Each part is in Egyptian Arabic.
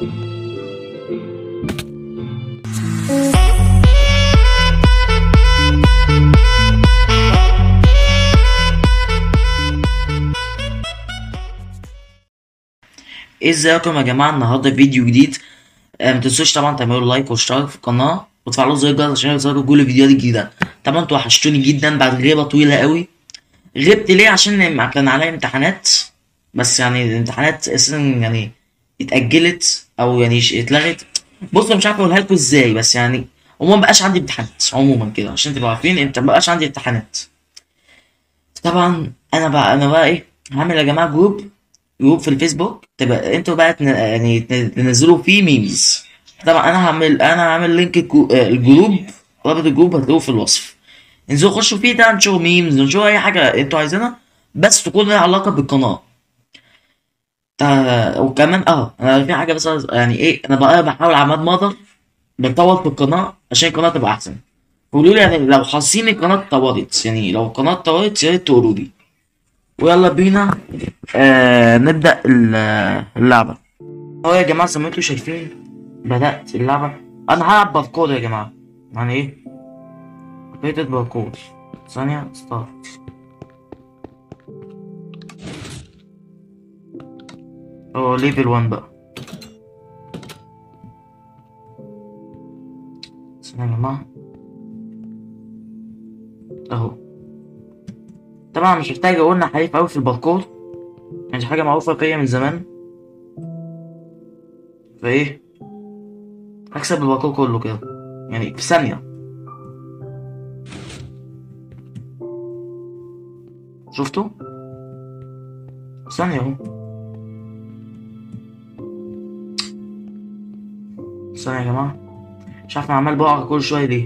ازيكم يا جماعه النهارده فيديو جديد آه، ما تنسوش طبعا تعملوا لايك واشتراك في القناه وتفعلوا زر الجرس عشان يوصلكوا كل الفيديوهات الجديده طبعا انتوا وحشتوني جدا بعد غيبه طويله قوي غبت ليه عشان كان عليا امتحانات بس يعني الامتحانات اساسا يعني اتاجلت او يعني ش- اتلغت بص أنا مش عارف اقولها لكم ازاي بس يعني عموما مبقاش عندي امتحانات عموما كده عشان تبقوا عارفين انت مبقاش عندي امتحانات طبعا انا بقى انا بقى ايه هعمل يا جماعه جروب جروب في الفيسبوك تبقى انتوا بقى تن... يعني تن- تنزلوا فيه ميمز طبعا انا هعمل انا هعمل لينك الجو- آه، الجروب رابط الجروب هتلاقوه في الوصف انزلوا خشوا فيه ده نشوف ميمز نشوف اي حاجه انتوا عايزينها بس تكون لها علاقه بالقناه تا- وكمان اه انا في حاجه بس عايز- يعني ايه انا بقى بحاول على قد ما اقدر بتطور في القناه عشان القناه تبقى احسن قولوا لي يعني لو حاسين القناه اتطورت يعني لو القناه اتطورت يا ريت تقولوا لي ويلا بينا آه نبدأ ال- اللعبة اهو يا جماعة زي ما انتوا شايفين بدأت اللعبة أنا هلعب باركور يا جماعة يعني ايه؟ ريتد باركور ثانية ستارت اه ليفل 1 بقى ثانية يا جماعة اهو طبعا مش محتاج اقول انا حريف اوي في الباركور يعني دي حاجة معروفة فيا من زمان فايه هكسب الباركور كله كده يعني في ثانية شفتوا؟ في ثانية اهو ثانية يا جماعة مش عارف انا عمال بقع كل شوية ليه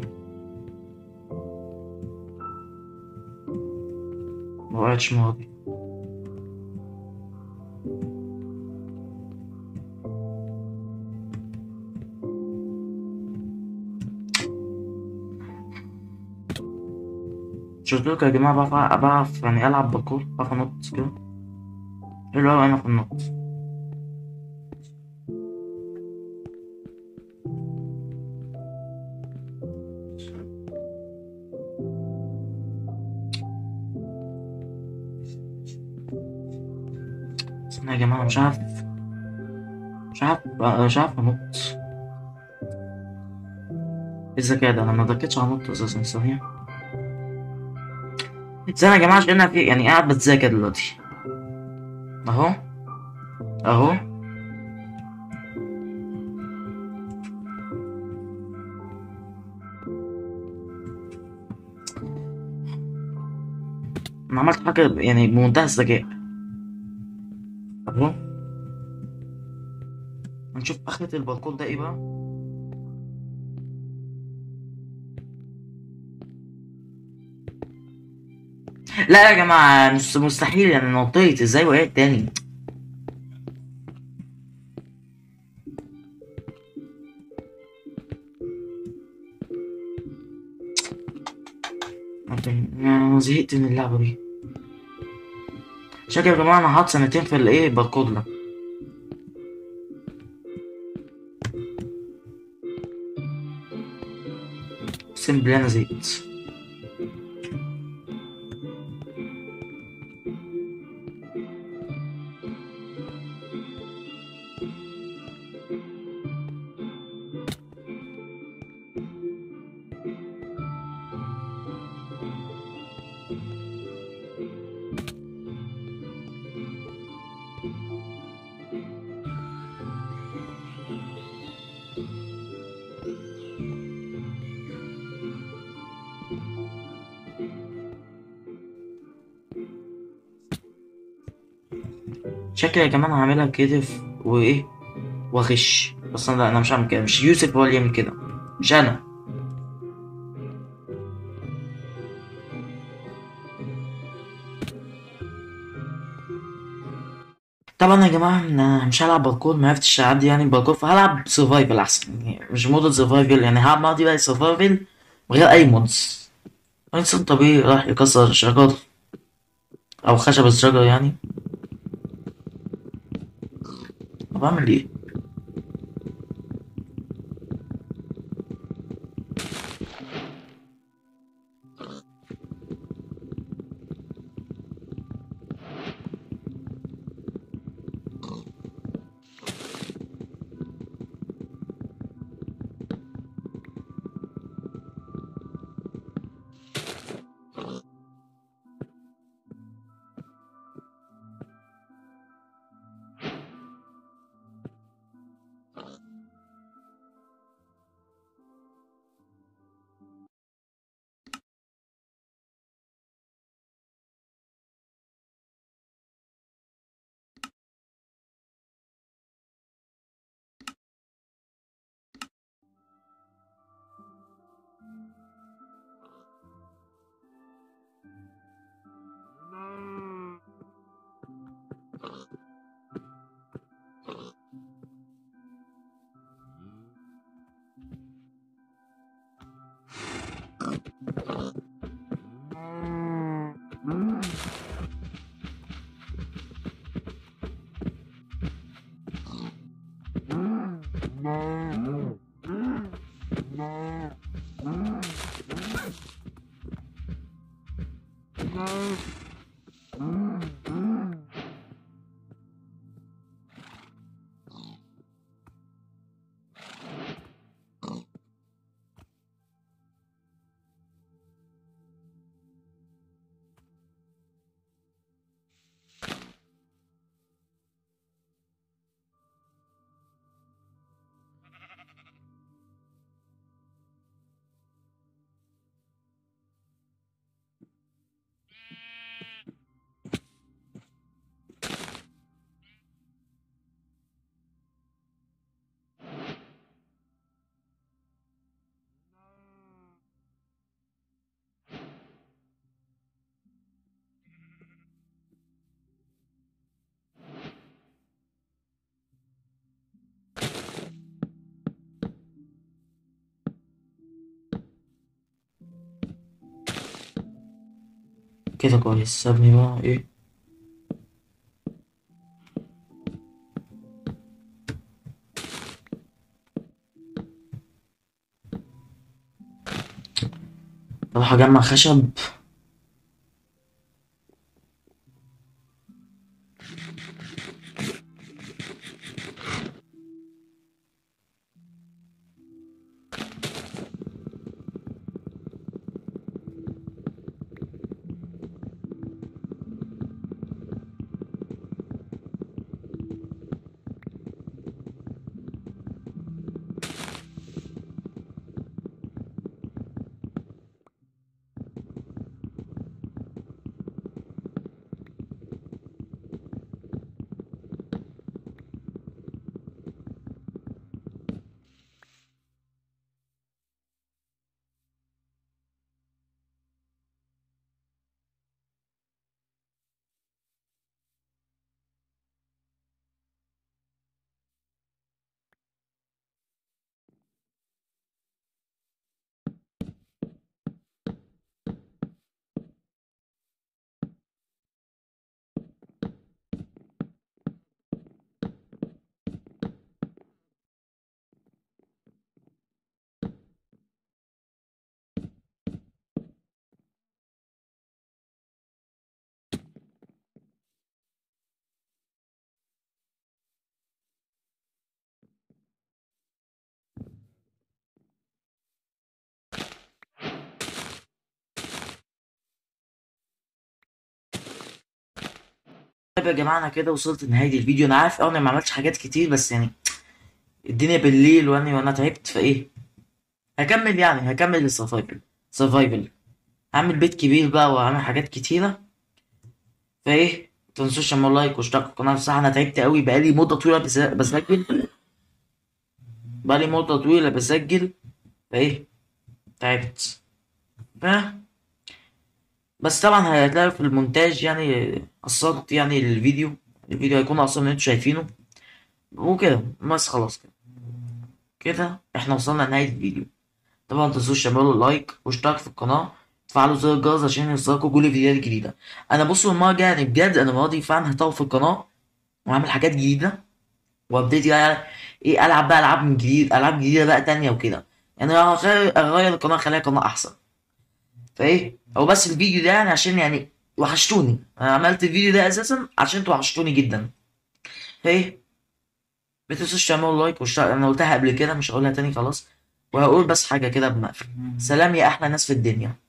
ما وقعتش المرة دي شفت لكم يا جماعة بعرف بعرف يعني ألعب باركور بعرف أنط كده حلو أوي أنا في النط استنى يا جماعة مش عارف مش عارف مش عارف أنط إيه الذكاء ده أنا ما ذاكرتش على النط أساسا ثانية استنى يا جماعة عشان أنا في يعني قاعد بتذاكر دلوقتي أهو أهو أنا عملت حاجة يعني بمنتهى الذكاء أهو هنشوف آخرة الباركور ده إيه بقى لا يا جماعة مس- مستحيل يعني نطيت ازاي وقعت تاني أنا زهقت من اللعبة دي شكل يا جماعة أنا حاط سنتين في الإيه باركود ده اقسم بالله أنا زهقت شكل يا جماعة أنا هعملها كده في- وإيه وأغش بس أنا أنا مش هعمل كده مش يوسف هو اللي يعمل كده مش أنا طبعا يا جماعة أنا مش هلعب باركور ما عرفتش أعدي يعني باركور فهلعب سرفايفل أحسن يعني مش مود سرفايفل يعني هلعب ماضي بقى سرفايفل من غير أي مودز إنسان طبيعي راح يكسر شجر أو خشب الشجر يعني طب أعمل إيه؟ كده كويس سابني بقى ايه اروح اجمع خشب طيب يا جماعه انا كده وصلت لنهايه الفيديو انا عارف اه انا ما عملتش حاجات كتير بس يعني الدنيا بالليل وانا وانا تعبت فايه هكمل يعني هكمل السرفايفل سرفايفل هعمل بيت كبير بقى وهعمل حاجات كتيره فايه متنسوش تعملوا لايك واشتركوا في القناه بصراحه انا تعبت قوي بقالي مده طويله بس- بسجل بقالي مده طويله بسجل فايه تعبت ف بس طبعا هتلاقي في المونتاج يعني قصرت يعني الفيديو الفيديو هيكون اقصر من اللي انتوا شايفينه وكده بس خلاص كده كده احنا وصلنا لنهاية الفيديو طبعا متنسوش تعملوا لايك واشتراك في القناة تفعلوا زر الجرس عشان يوصلكوا كل الفيديوهات الجديدة انا بصوا المرة الجاية يعني بجد انا المرة دي فعلا هطور في القناة واعمل حاجات جديدة وابتدي بقى ايه العب بقى العاب من جديد العاب جديدة بقى تانية وكده يعني هغير اغير القناة اخليها قناة احسن فايه هو بس الفيديو ده يعني عشان يعني وحشتوني انا عملت الفيديو ده اساسا عشان انتوا وحشتوني جدا فايه متنسوش تعملوا لايك واشتراك انا قلتها قبل كده مش هقولها تاني خلاص وهقول بس حاجة كده بمقفل سلام يا احلى ناس في الدنيا